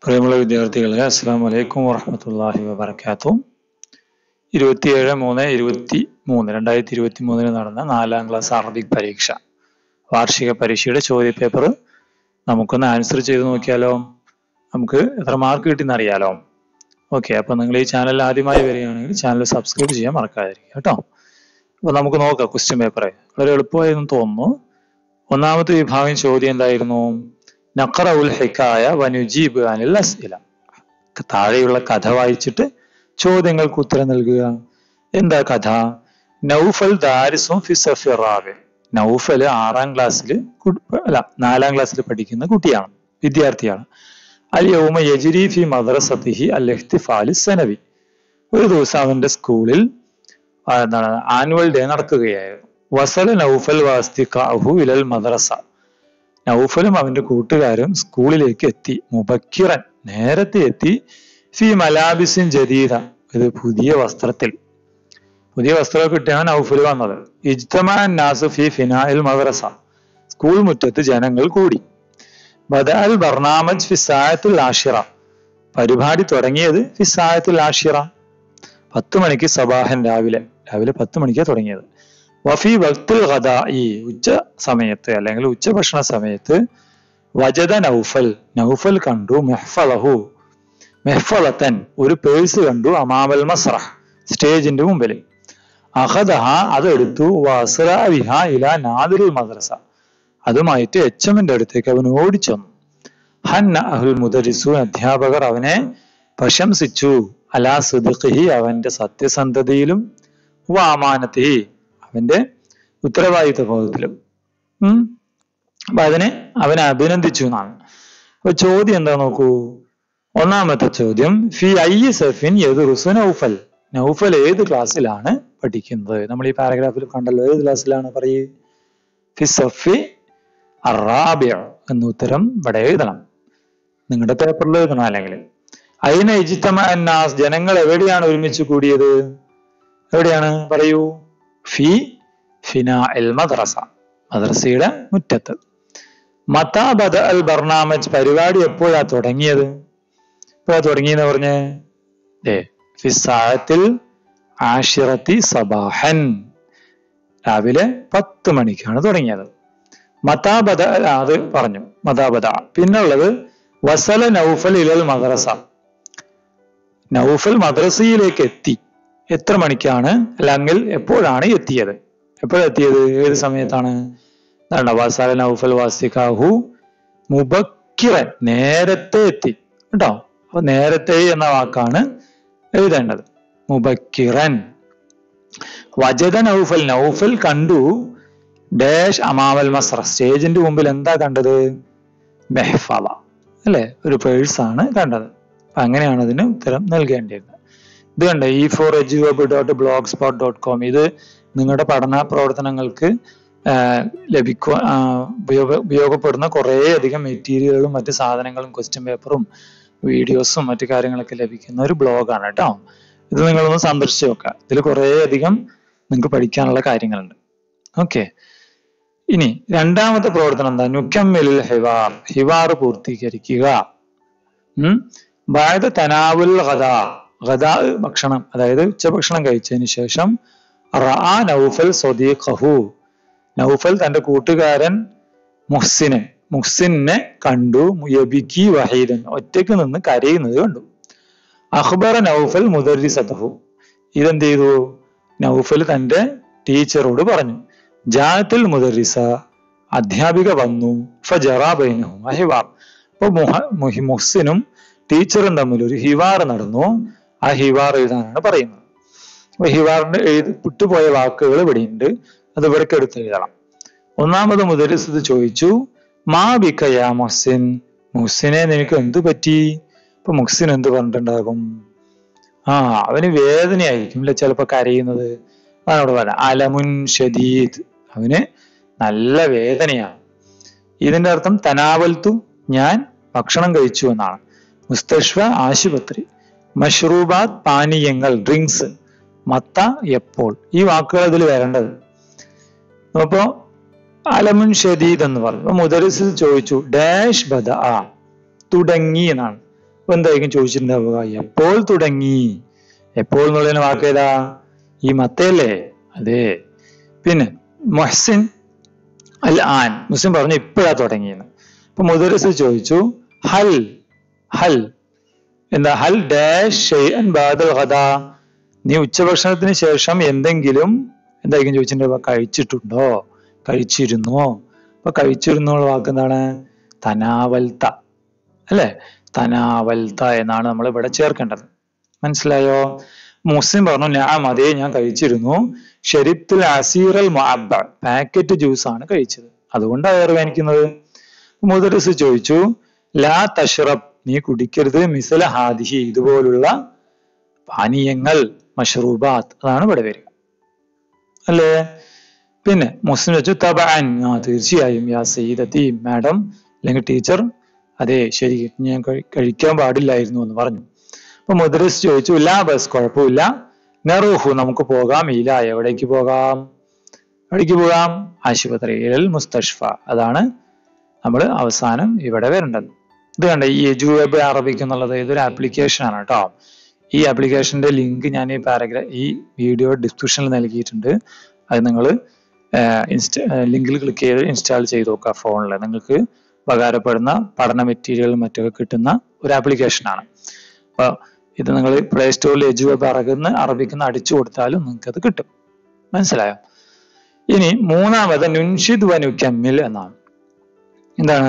പ്രിയമുള്ള വിദ്യാർത്ഥികളെ അസ്സാം വലൈക്കും വറഹമത്തല്ലാഹി വബർക്കാത്തു ഇരുപത്തിയേഴ് മൂന്ന് ഇരുപത്തി മൂന്ന് രണ്ടായിരത്തി ഇരുപത്തി മൂന്നിന് നടന്ന നാലാം ക്ലാസ് അറബിക് പരീക്ഷ വാർഷിക പരീക്ഷയുടെ ചോദ്യപേപ്പർ നമുക്കൊന്ന് ആൻസർ ചെയ്ത് നോക്കിയാലോ നമുക്ക് എത്ര മാർക്ക് കിട്ടിയെന്ന് അറിയാലോ ഓക്കെ അപ്പൊ നിങ്ങൾ ഈ ചാനൽ ആദ്യമായി വരികയാണെങ്കിൽ ചാനൽ സബ്സ്ക്രൈബ് ചെയ്യാൻ മറക്കാതിരിക്കുക കേട്ടോ അപ്പൊ നമുക്ക് നോക്കാം ക്വസ്റ്റ്യൻ പേപ്പറെ വളരെ എളുപ്പമായെന്ന് തോന്നുന്നു ഒന്നാമത്തെ വിഭാഗം ചോദ്യം എന്തായിരുന്നു നഖറഉൽ ഹിക്കായ വനുജീബ് അനിൽ അസ്ഇല താഴെയുള്ള കഥ വായിച്ചിട്ട് ചോദ്യങ്ങൾക്ക് ഉത്തരം നൽകുക എന്താ കഥ നൗഫൽ ദാരിസും ഫിസഫിറാബ് നൗഫൽ ആറാം ക്ലാസ്സിൽ അല്ല നാലാം ക്ലാസ്സിൽ പഠിക്കുന്ന കുട്ടിയാണ് വിദ്യാർത്ഥിയാണ് അൽ യൗമ യജിരി ഫി മദ്രസത്തിഹി അൽ ഇഹ്തിഫാലി സനവി ഒരു ദിവസം അവന്റെ സ്കൂളിൽ ആ, എന്താണ് ആനുവൽ ഡേ നടക്കുകയായിരുന്നു വസല നൗഫൽ വാസ്തിഖാഹു ഇലൽ മദ്രസ നൗഫലും അവന്റെ കൂട്ടുകാരും സ്കൂളിലേക്ക് എത്തി മുബക്കിറൻ നേരത്തെ എത്തി ഫി മലാബിസിൻ ജദീദ ഇത് പുതിയ വസ്ത്രത്തിൽ പുതിയ വസ്ത്രമൊക്കെ ഇട്ടാണ് നൗഫൽ വന്നത് ഇജ്തമാൻ നാസ് ഫി ഫിനായിൽ മദ്രസ സ്കൂൾ മുറ്റത്ത് ജനങ്ങൾ കൂടി ബദാൽ ബർണാമജ് ഫിസായത്തുൽ ആഷിറ പരിപാടി തുടങ്ങിയത് ഫിസായത്തുൽ ആഷിറ പത്ത് മണിക്ക് സബാഹൻ രാവിലെ രാവിലെ പത്ത് മണിക്കാണ് തുടങ്ങിയത് വഫി വക്തുൽ ഖദാ ഈ ഉച്ച സമയത്ത് അല്ലെങ്കിൽ ഉച്ചഭക്ഷണ സമയത്ത് വജദ നൗഫൽ നൗഫൽ കണ്ടു മെഹ്ഫലഹു മെഹ്ഫലത്തൻ ഒരു പേഴ്സ് കണ്ടു അമാമൽ മസ്രഹ് സ്റ്റേജിന്റെ മുമ്പിൽ അഹദഹ അതെടുത്തു വസ്രാവിഹ ഇല നാദിറുൽ മദ്രസ അതുമായിട്ട് എച്ച് എമ്മിന്റെ അടുത്തേക്ക് അവൻ ഓടിച്ചെന്നു ഹൻ അഹുൽ മുദരിസു അധ്യാപകർ അവനെ പ്രശംസിച്ചു അലാ സുദഖിഹി അവന്റെ സത്യസന്ധതയിലും വാമാനത്തിഹി അവന്റെ ഉത്തരവാദിത്വ ബോധത്തിലും ഉം അപ്പൊ അതിനെ അവനെ അഭിനന്ദിച്ചു എന്നാണ് അപ്പൊ ചോദ്യം എന്താ നോക്കൂ ഒന്നാമത്തെ ചോദ്യം ഫി ഐ സഫിൻ യദുറുസു നൗഫൽ നൗഫൽ ഏത് ക്ലാസ്സിലാണ് പഠിക്കുന്നത് നമ്മൾ ഈ പാരഗ്രാഫിൽ കണ്ടല്ലോ ഏത് ക്ലാസ്സിലാണ് പറയൂ ഫി സഫി അറാബിയ എന്ന ഉത്തരം ഇവിടെ എഴുതണം നിങ്ങളുടെ പേപ്പറിൽ എഴുതണം അല്ലെങ്കിൽ അയിന ഇജിത്തമ അന്നാസ് ജനങ്ങൾ എവിടെയാണ് ഒരുമിച്ച് കൂടിയത് എവിടെയാണ് പറയൂ ഫി ഫിന എൽ മദ്രസ മദ്രസയുടെ മുറ്റത്ത് മതാ ബദ അൽ ബർണാമജ് പരിപാടി എപ്പോഴാ തുടങ്ങിയത് എപ്പോഴാ തുടങ്ങിയെന്ന് പറഞ്ഞ് ഏ ഫിസായത്തിൽ ആഷിറത്തി സബാഹൻ രാവിലെ പത്ത് മണിക്കാണ് തുടങ്ങിയത് മതാബദ അത് പറഞ്ഞു മതാബദ പിന്നുള്ളത് വസല നൗഫൽ ഇലൽ മദ്രസ നൗഫൽ മദ്രസയിലേക്ക് എത്തി എത്ര മണിക്കാണ് അല്ലെങ്കിൽ എപ്പോഴാണ് എത്തിയത് എപ്പോഴെത്തിയത് ഏത് സമയത്താണ് എന്താണ് വസല നൗഫൽ വാസിക്കാഹു മുബക്കിറൻ നേരത്തെ എത്തി കേട്ടോ അപ്പൊ നേരത്തെ എന്ന വാക്കാണ് എഴുതേണ്ടത് മുബക്കിറൻ വജദ നൗഫൽ നൗഫൽ കണ്ടു ഡാഷ് അമാവൽ മസ്ര സ്റ്റേജിന്റെ മുമ്പിൽ എന്താ കണ്ടത് മെഹ്ഫല അല്ലെ ഒരു പേഴ്സ് ആണ് കണ്ടത് അപ്പൊ അങ്ങനെയാണ് അതിന് ഉത്തരം നൽകേണ്ടിയിരുന്നത് ഇത് കണ്ട ഇ ഫോർ എജുവബ് dot blogspot dot com ഇത് നിങ്ങളുടെ പഠന പ്രവർത്തനങ്ങൾക്ക് ലഭിക്കുക ഉപയോഗ ഉപയോഗപ്പെടുന്ന കുറേ അധികം മെറ്റീരിയലുകളും മറ്റ് സാധനങ്ങളും ക്വസ്റ്റ്യൻ പേപ്പറും വീഡിയോസും മറ്റു കാര്യങ്ങളൊക്കെ ലഭിക്കുന്ന ഒരു ബ്ലോഗാണ് കേട്ടോ ഇത് നിങ്ങളൊന്ന് സന്ദർശിച്ച് നോക്കുക ഇതിൽ കുറേ അധികം നിങ്ങൾക്ക് പഠിക്കാനുള്ള കാര്യങ്ങളുണ്ട് ഓക്കെ ഇനി രണ്ടാമത്തെ പ്രവർത്തനം എന്താ നുക്കമ്മിലിൽ ഹിവാർ ഹിവാർ പൂർത്തീകരിക്കുക ഉം ബായത് തനാവുൽ ഗദ ഗദ ഭക്ഷണം അതായത് ഉച്ചഭക്ഷണം കഴിച്ചതിന് ശേഷം റആ നൗഫൽ സ്വദീഖഹു നൗഫൽ തന്റെ കൂട്ടുകാരൻ മുഹ്സിനെ മുഹ്സിനെ കണ്ടു യബിക്കി വഹീദൻ ഒറ്റയ്ക്ക് നിന്ന് കരയുന്നത് കണ്ടു അഖ്ബറ നൗഫൽ മുദരിസതഹു ഇതെന്ത് ചെയ്തു നൗഫൽ തന്റെ ടീച്ചറോട് പറഞ്ഞു ജാത്തിൽ മുദരിസ അധ്യാപിക വന്നു ഫജറാബൈനഹും ഹിവാർ അപ്പൊ മുഹ മുഹ്സിനും ടീച്ചറും തമ്മിൽ ഒരു ഹിവാർ നടന്നു ആ ഹിവാർ എഴുതാനാണ് പറയുന്നത് അപ്പൊ ഹിവാറിന്റെ എഴുതി വിട്ടുപോയ വാക്കുകൾ ഇവിടെയുണ്ട് അത് ഇവിടേക്ക് എടുത്ത് എഴുതണം ഒന്നാമത് മുദരിസ് ഇത് ചോദിച്ചു മാ ബിക്കയാ മുഹ്സിൻ മുഹ്സിനെ നിനക്ക് എന്ത് പറ്റി ഇപ്പൊ മുഹ്സിൻ എന്ത് പറഞ്ഞിട്ടുണ്ടാകും ആ അവന് വേദനയായിരിക്കും അല്ലെ ചിലപ്പോ കരയുന്നത് അതാണ് പറയാം അലമുൻ ഷദീദ് അവന് നല്ല വേദനയാണ് ഇതിന്റെ അർത്ഥം തനാവൽത്തു ഞാൻ ഭക്ഷണം കഴിച്ചു എന്നാണ് മുസ്തഷ്വ ആശുപത്രി മഷ്റൂബാത്ത് പാനീയങ്ങൾ ഡ്രിങ്ക്സ് മത്ത എപ്പോൾ ഈ വാക്കുകൾ ഇതിൽ വരേണ്ടത് അപ്പോ അലമുൻ ഷദീദ് എന്ന് പറഞ്ഞു അപ്പൊ മുദരിസ് ചോദിച്ചു ഡാഷ് ബദ ആ തുടങ്ങി എന്നാണ് അപ്പൊ എന്തായിരിക്കും ചോദിച്ചിട്ടുണ്ടാവുക എപ്പോൾ തുടങ്ങി എപ്പോൾ എന്നുള്ളതിന് വാക്കേതാ ഈ മത്തയല്ലേ അതെ പിന്നെ മൊഹസിൻ അൽ ആൻ മുസ്ലിം പറഞ്ഞു ഇപ്പോഴാ തുടങ്ങിയെന്ന് അപ്പൊ മുദരസ് ചോദിച്ചു ഹൽ ഹൽ എന്താ ഹൽ ഡാഷ് ഷെയ്അൻ ബാദൽ ഖദ നീ ഉച്ചഭക്ഷണത്തിന് ശേഷം എന്തെങ്കിലും എന്തായിരിക്കും ചോദിച്ചിട്ടുണ്ടാവുക കഴിച്ചിട്ടുണ്ടോ കഴിച്ചിരുന്നോ അപ്പൊ കഴിച്ചിരുന്നോ ഉള്ള വാക്ക് എന്താണ് തനാവൽത്ത അല്ലെ തനാവൽത്ത എന്നാണ് നമ്മൾ ഇവിടെ ചേർക്കേണ്ടത് മനസ്സിലായോ മുസ്ലിം പറഞ്ഞു ഞാൻ അതേ ഞാൻ കഴിച്ചിരുന്നു ഷെരിത്തുൽ അസീറൽ മുഅബ്ബ പാക്കറ്റ് ജ്യൂസ് ആണ് കഴിച്ചത് അതുകൊണ്ടാണ് വയറ് വേനിക്കുന്നത് മുദരസ് ചോദിച്ചു ലാ തഷ്റബ് നീ കുടിക്കരുത് മിസല ഹാദിഹി ഇതുപോലുള്ള പാനീയങ്ങൾ മഷ്റൂബാത്ത് അതാണ് ഇവിടെ വരിക അല്ലേ പിന്നെ മുസ്ലിം വെച്ചു തബാൻ ആ തീർച്ചയായും യാ സയ്യിദത്തി മാഡം അല്ലെങ്കിൽ ടീച്ചർ അതെ ശരി ഞാൻ കഴി- കഴിക്കാൻ പാടില്ലായിരുന്നു എന്ന് പറഞ്ഞു അപ്പൊ മുദ്രസ് ചോദിച്ചു ലാ ബസ് കുഴപ്പമില്ല നെറൂഹു നമുക്ക് പോകാം ഇല എവിടേക്ക് പോകാം എവിടേക്ക് പോകാം ആശുപത്രിയിൽ മുസ്തഷ്ഫ അതാണ് നമ്മൾ അവസാനം ഇവിടെ വരേണ്ടത് ഇത് കണ്ട ഈ എജു വെബ് അറബിക് എന്നുള്ളത് ഇതൊരു ആപ്ലിക്കേഷൻ ആണ് കേട്ടോ ഈ ആപ്ലിക്കേഷന്റെ ലിങ്ക് ഞാൻ ഈ പാരഗ്രാ ഈ വീഡിയോ ഡിസ്ക്രിപ്ഷനിൽ നൽകിയിട്ടുണ്ട് അത് നിങ്ങൾ ഇൻസ്റ്റ ലിങ്കിൽ ക്ലിക്ക് ചെയ്ത് ഇൻസ്റ്റാൾ ചെയ്ത് നോക്കുക ഫോണിൽ നിങ്ങൾക്ക് ഉപകാരപ്പെടുന്ന പഠന മെറ്റീരിയലും മറ്റൊക്കെ കിട്ടുന്ന ഒരു ആപ്ലിക്കേഷൻ ആണ് അപ്പൊ ഇത് നിങ്ങൾ പ്ലേ സ്റ്റോറിൽ എജു വെബ് അറകുന്ന അറബിക്കുന്ന അടിച്ചു കൊടുത്താലും നിങ്ങൾക്ക് അത് കിട്ടും മനസ്സിലായോ ഇനി മൂന്നാമത് നുൻഷിദ് വനുക്കമ്മിൽ എന്നാണ് എന്താണ്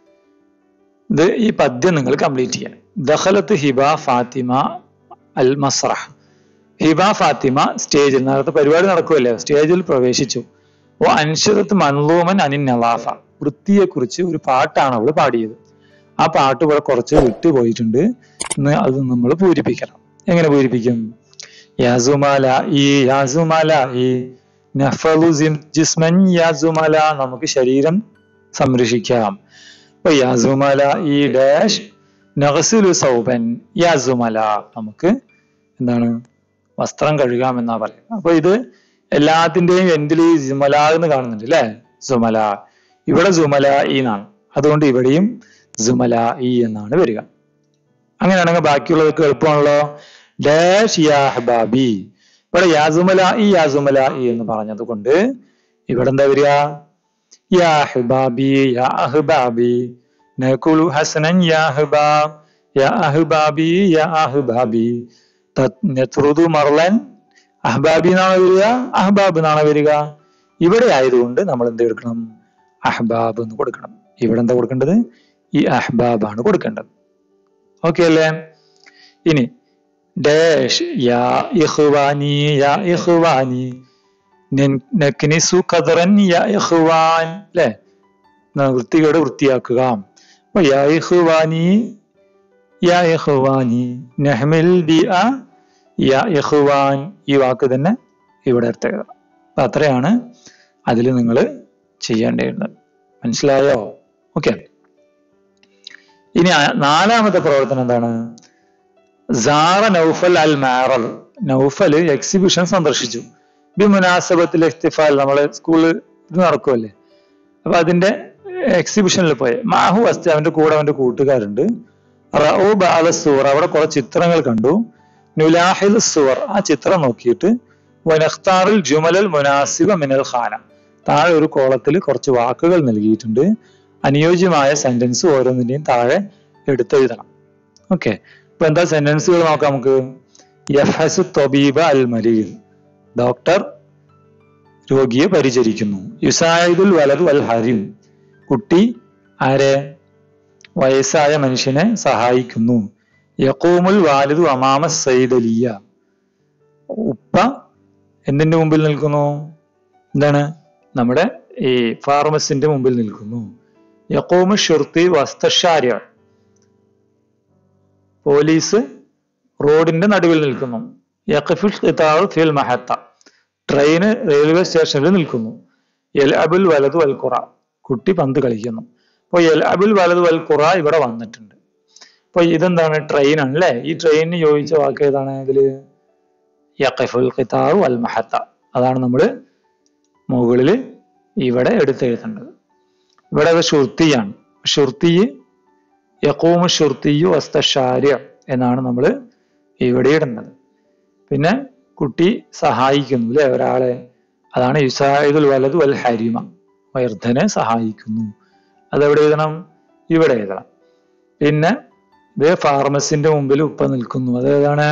ഇത് ഈ പദ്യം നിങ്ങൾ കംപ്ലീറ്റ് ചെയ്യാൻ ദഖലത്ത് ഹിബ ഫാത്തിമ അൽ മസ്രഹ് ഹിബ ഫാത്തിമ സ്റ്റേജിൽ നേരത്തെ പരിപാടി നടക്കുമല്ലേ സ്റ്റേജിൽ പ്രവേശിച്ചു ഓ അൻഷദത്ത് മൻലൂമൻ അനിൻ നവാഫ വൃത്തിയെ കുറിച്ച് ഒരു പാട്ടാണ് അവള് പാടിയത് ആ പാട്ട് ഇവിടെ കുറച്ച് വിട്ടുപോയിട്ടുണ്ട് ഇന്ന് അത് നമ്മൾ പൂരിപ്പിക്കണം എങ്ങനെ പൂരിപ്പിക്കും യാസുമാല ഈ യാസുമാല ഈ നഫലു സിം- ജിസ്മൻ യാസുമാല നമുക്ക് ശരീരം സംരക്ഷിക്കാം അപ്പൊ യാസുമല ഈ ഡാഷ് നഗസിലു സൗബൻ യാസുമല നമുക്ക് എന്താണ് വസ്ത്രം കഴുകാം എന്നാ പറയുന്നത് അപ്പൊ ഇത് എല്ലാത്തിന്റെയും എൻഡിൽ ഈ ജുമല എന്ന് കാണുന്നുണ്ട് അല്ലെ സുമല ഇവിടെ ജുമല ഈ എന്നാണ് അതുകൊണ്ട് ഇവിടെയും ജുമല ഈ എന്നാണ് വരിക അങ്ങനെയാണെങ്കിൽ ബാക്കിയുള്ളവർക്ക് എളുപ്പമാണല്ലോ ഡാഷ് യാ ഹബാബി ഇവിടെ യാസുമല ഈ യാസുമല ഈ എന്ന് പറഞ്ഞത് കൊണ്ട് ഇവിടെ എന്താ വരിക യാ അഹ്ബാബി യാ അഹ്ബാബി നകുലു ഹസനൻ യാ അഹ്ബാബ് യാ അഹ്ബാബി യാ അഹ്ബാബി തത് നെത്രുദു മർലൻ അഹ്ബാബി എന്നാണ് വരിക അഹ്ബാബ് എന്നാണ് വരിക ഇവിടെ ആയതുകൊണ്ട് നമ്മൾ എന്ത് എടുക്കണം അഹ്ബാബ് എന്ന് കൊടുക്കണം ഇവിടെ എന്താ കൊടുക്കേണ്ടത് ഈ അഹ്ബാബ് ആണ് കൊടുക്കേണ്ടത് ഓക്കെ അല്ലേ ഇനി ഡാഷ് യാ ഇഖ്വാനി യാ ഇഖ്വാനി ന- നക്നിസു ഖദറൻ യാ ഇഖ്വാൻ അല്ലേ ന- വൃത്തികേട് വൃത്തിയാക്കുക അപ്പൊ യാ ഇഖ്വാനി യാ ഇഖ്വാനി നഹ്മിൽ ബിഅ യാ ഇഖ്വാൻ ഈ വാക്ക് തന്നെ ഇവിടെ എടുത്തേക്കുക അപ്പൊ അത്രയാണ് അതിൽ നിങ്ങൾ ചെയ്യേണ്ടിയിരുന്നത് മനസ്സിലായോ ഓക്കെ ഇനി ആ- നാലാമത്തെ പ്രവർത്തനം എന്താണ് സാറ നൗഫൽ അൽ മാറൽ നൗഫൽ എക്സിബിഷൻ സന്ദർശിച്ചു ബി മുനാസബത്തിൽ ഇഖ്തിഫാൽ നമ്മളെ സ്കൂളിൽ ഇത് നടക്കുമല്ലേ അപ്പൊ അതിന്റെ എക്സിബിഷനിൽ പോയി മാഹു അസ്തി അവന്റെ കൂടെ അവന്റെ കൂട്ടുകാരുണ്ട് റഊ ബാല സൂർ അവിടെ കുറെ ചിത്രങ്ങൾ കണ്ടു നുലാഹിൽ സുവർ ആ ചിത്രം നോക്കിയിട്ട് വനഖ്താറിൽ ജുമലൽ മുനാസിബ മിനൽ ഖാന താഴെ ഒരു കോളത്തിൽ കുറച്ച് വാക്കുകൾ നൽകിയിട്ടുണ്ട് അനുയോജ്യമായ സെന്റൻസ് ഓരോന്നിന്റെയും താഴെ എടുത്തെഴുതണം ഓക്കെ ഇപ്പൊ എന്താ സെന്റൻസുകൾ നോക്കാം നമുക്ക് യഫ്ഹസു തൊബീബ അൽ മരീദ് ഡോക്ടർ രോഗിയെ പരിചരിക്കുന്നു യുസായിദുൽ വലതു അൽ ഹരിം കുട്ടി ആരെ വയസ്സായ മനുഷ്യനെ സഹായിക്കുന്നു യക്കൂമുൽ വാലിദു അമാമ സൈദലിയ ഉപ്പ എന്തിന്റെ മുമ്പിൽ നിൽക്കുന്നു എന്താണ് നമ്മുടെ ഈ ഫാർമസിന്റെ മുമ്പിൽ നിൽക്കുന്നു യക്കൂമു ഷുർത്തി വസ്തഷാര്യ പോലീസ് റോഡിന്റെ നടുവിൽ നിൽക്കുന്നു യഖഫുൽ ഖിതാഉ ഫിൽ മഹത്ത ട്രെയിന് റെയിൽവേ സ്റ്റേഷനിൽ നിൽക്കുന്നു എൽ അബുൽ വലതു അൽ ഖുറ കുട്ടി പന്ത് കളിക്കുന്നു അപ്പോൾ എൽ അബുൽ വലതു അൽ ഖുറ ഇവിടെ വന്നിട്ടുണ്ട് അപ്പൊ ഇതെന്താണ് ട്രെയിൻ ആണ് അല്ലെ ഈ ട്രെയിനിന് യോജിച്ച വാക്ക് ഏതാണ് ഇതില് യഖഫുൽ ഖിതാഉ അൽ മഹത്ത അതാണ് നമ്മൾ മുകളിൽ ഇവിടെ എടുത്തെഴുതേണ്ടത് ഇവിടെ അത് ഷുർത്തിയാണ് ഷുർത്തി യക്കൂമു ഷുർത്തിയു വസ്തഷാര്യ എന്നാണ് നമ്മൾ ഇവിടെ ഇടുന്നത് പിന്നെ കുട്ടി സഹായിക്കുന്നു അല്ലെ ഒരാളെ അതാണ് യുസായിദുൽ വലതു അൽ ഹരിമ വൈർദ്ധനെ സഹായിക്കുന്നു അതെവിടെ എഴുതണം ഇവിടെ എഴുതണം പിന്നെ ഇത് ഫാർമസിന്റെ മുമ്പിൽ ഉപ്പ നിൽക്കുന്നു അതേതാണ്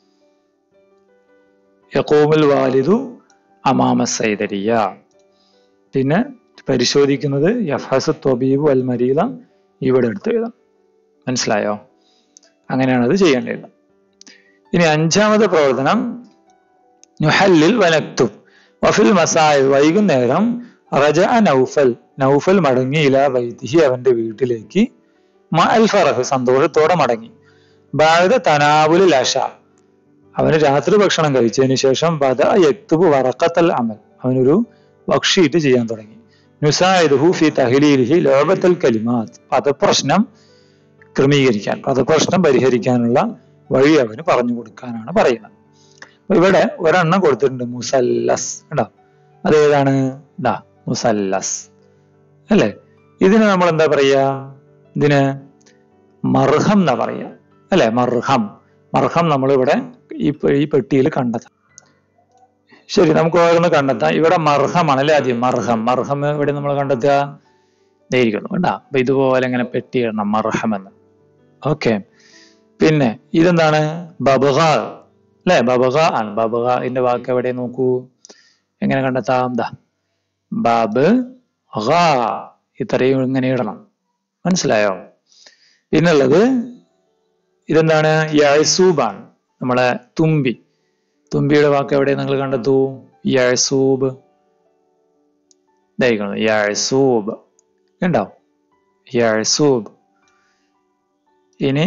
യക്കൂമുൽ വാലിദു അമാമ സൈദരിയ പിന്നെ പരിശോധിക്കുന്നത് യഫഹസ് തൊബീബു അൽ മരീല ഇവിടെ എടുത്ത് എഴുതാം മനസ്സിലായോ അങ്ങനെയാണ് അത് ചെയ്യേണ്ടത് ഇനി അഞ്ചാമത്തെ പ്രവർത്തനം നുഹല്ലിൽ വനക്തു വഫിൽ മസായ വൈകുന്നേരം റജ നൗഫൽ നൗഫൽ മടങ്ങി ഇല വൈദിഹി അവന്റെ വീട്ടിലേക്ക് മ അൽ ഫറഹ് സന്തോഷത്തോടെ മടങ്ങി ബാധ തനാവുലിൽ അഷ അവന് രാത്രി ഭക്ഷണം കഴിച്ചതിന് ശേഷം ബദ യക്തുബ് വറക്കത്തൽ അമൽ അവനൊരു വർക്ക്ഷീറ്റ് ചെയ്യാൻ തുടങ്ങി നുസായിദുഹു ഫി തഹ്ലീലിഹി ലോകത്തൽ കലിമാത്ത് പദപ്രശ്നം ക്രമീകരിക്കാൻ പദപ്രശ്നം പരിഹരിക്കാനുള്ള വഴി അവന് പറഞ്ഞു കൊടുക്കാനാണ് പറയുന്നത് അപ്പൊ ഇവിടെ ഒരെണ്ണം കൊടുത്തിട്ടുണ്ട് മുസല്ലസ് കണ്ടോ അതേതാണ് ഇതാ മുസല്ലസ് അല്ലേ ഇതിന് നമ്മൾ എന്താ പറയാ ഇതിന് മർഹം എന്നാ പറയാ അല്ലെ മർഹം മർഹം നമ്മൾ ഇവിടെ ഈ പെ- ഈ പെട്ടിയിൽ കണ്ടെത്താം ശരി നമുക്ക് ഓരോന്ന് കണ്ടെത്താം ഇവിടെ മർഹമാണ് അല്ലെ ആദ്യം മർഹം മർഹം ഇവിടെ നമ്മൾ കണ്ടെത്തുക ഇതായിരിക്കുന്നു കണ്ടാ അപ്പൊ ഇതുപോലെ ഇങ്ങനെ പെട്ടി ഇടണം മർഹം എന്ന് ഓക്കെ പിന്നെ ഇതെന്താണ് ബബഹ അല്ലെ ബബഹ ആണ് ബബഹന്റെ വാക്ക് എവിടെ നോക്കൂ എങ്ങനെ കണ്ടെത്താം ദാ ബാബ് ഹാ ഇത്രയും ഇങ്ങനെ ഇടണം മനസ്സിലായോ പിന്നുള്ളത് ഇതെന്താണ് യഴസൂബാണ് നമ്മളെ തുമ്പി തുമ്പിയുടെ വാക്ക് എവിടെ നിങ്ങൾ കണ്ടെത്തൂ യഴസൂബ് ഇതായിരിക്കണം യഴസൂബ് ഉണ്ടോ യഴസൂബ് ഇനി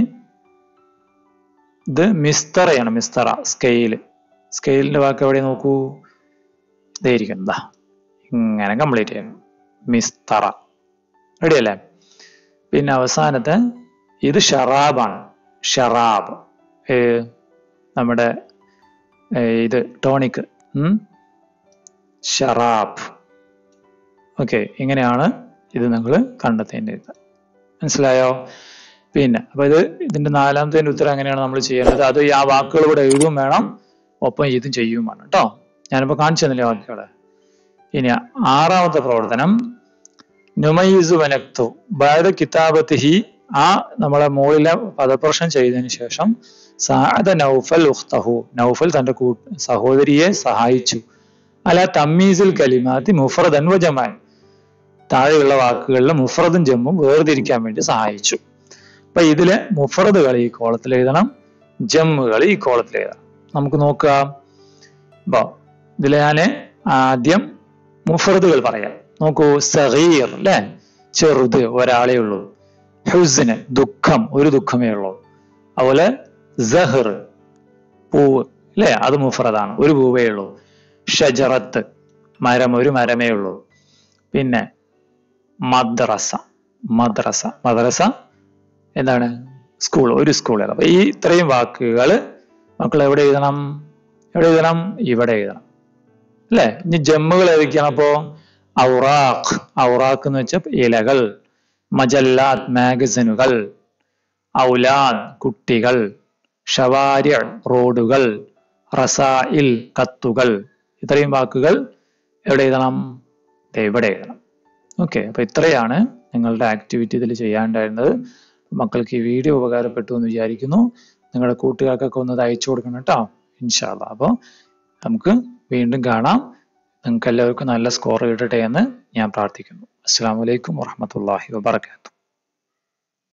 ഇത് മിസ്തറയാണ് മിസ്തറ സ്കെയില് സ്കെയിലിന്റെ വാക്ക് എവിടെ നോക്കൂ ഇതായിരിക്കും ദാ ഇങ്ങനെ കംപ്ലീറ്റ് ചെയ്യണം മിസ്തറ റെഡി അല്ലേ പിന്നെ അവസാനത്തെ ഇത് ഷറാബാണ് ഷറാബ് ഏ, നമ്മുടെ ഏ, ഇത് ടോണിക് ഉം. ഷറാബ് ഓക്കെ ഇങ്ങനെയാണ് ഇത് നിങ്ങൾ കണ്ടെത്തേണ്ടത് മനസ്സിലായോ പിന്നെ അപ്പൊ ഇത് ഇതിന്റെ നാലാമത്തെ ഉത്തരം എങ്ങനെയാണ് നമ്മൾ ചെയ്യേണ്ടത് അത് ഈ ആ വാക്കുകൾ ഇവിടെ എഴുതും വേണം ഒപ്പം ഇതും ചെയ്യും വേണം കേട്ടോ ഞാനിപ്പോ കാണിച്ചു തന്നില്ലേ വാക്കുകള് ഇനി ആറാമത്തെ പ്രവർത്തനം നുമൈസു വനക്തു ബാദ കിതാബത്തിഹി ആ നമ്മളെ മുകളിലെ പദപ്രശ്നം ചെയ്തതിനു ശേഷം സാദ നൗഫൽ ഉഖ്തഹു നൗഫൽ തന്റെ കൂ സഹോദരിയെ സഹായിച്ചു അല തമ്മീസിൽ കലിമാത്തി മുഫ്രദൻ വജമാൻ താഴെയുള്ള വാക്കുകളിൽ മുഫ്രദും ജമ്മും വേർതിരിക്കാൻ വേണ്ടി സഹായിച്ചു അപ്പൊ ഇതില് മുഫ്രദുകൾ ഈ കോളത്തിൽ എഴുതണം ജമ്മുകൾ ഈ കോളത്തിൽ എഴുതണം നമുക്ക് നോക്കാം അപ്പൊ ഇതില് ഞാന് ആദ്യം മുഫ്രദുകൾ പറയാം നോക്കൂ സഗീർ അല്ലെ ചെറുത് ഒരാളേ ഉള്ളൂ ഹുസിന് ദുഃഖം ഒരു ദുഃഖമേ ഉള്ളൂ അതുപോലെ സഹർ പൂവ് അല്ലെ അത് മുഫ്രദാണ് ഒരു പൂവേ ഉള്ളൂ ഷജറത്ത് മരം ഒരു മരമേ ഉള്ളൂ പിന്നെ മദ്രസ മദ്രസ മദ്രസ എന്താണ് സ്കൂൾ ഒരു സ്കൂൾ അപ്പൊ ഈ ഇത്രയും വാക്കുകൾ മക്കൾ എവിടെ എഴുതണം എവിടെ എഴുതണം ഇവിടെ എഴുതണം അല്ലെ ഇനി ജമ്മുകൾ ഏതൊക്കെയാണ് അപ്പോ ഔറാഖ് ഔറാഖ് എന്ന് വെച്ചാൽ ഇലകൾ മജല്ലാത്ത് മാഗസിനുകൾ ഔലാദ് കുട്ടികൾ ഷവാര്യ റോഡുകൾ റസായിൽ കത്തുകൾ ഇത്രയും വാക്കുകൾ എവിടെ എഴുതണം ദേ ഇവിടെ എഴുതണം ഓക്കെ അപ്പൊ ഇത്രയാണ് നിങ്ങളുടെ ആക്ടിവിറ്റി ഇതിൽ ചെയ്യാണ്ടായിരുന്നത് മക്കൾക്ക് ഈ വീഡിയോ ഉപകാരപ്പെട്ടു എന്ന് വിചാരിക്കുന്നു നിങ്ങളുടെ കൂട്ടുകാർക്കൊക്കെ ഒന്ന് ഇത് അയച്ചു കൊടുക്കണം കേട്ടോ ഇൻഷാല്ല അപ്പോൾ നമുക്ക് വീണ്ടും കാണാം നിങ്ങൾക്ക് എല്ലാവർക്കും നല്ല സ്കോർ കിട്ടട്ടെ എന്ന് ഞാൻ പ്രാർത്ഥിക്കുന്നു അസ്സാം വലൈക്കും വാഹമത്തല്ലാഹി വാബർക്കാത്തു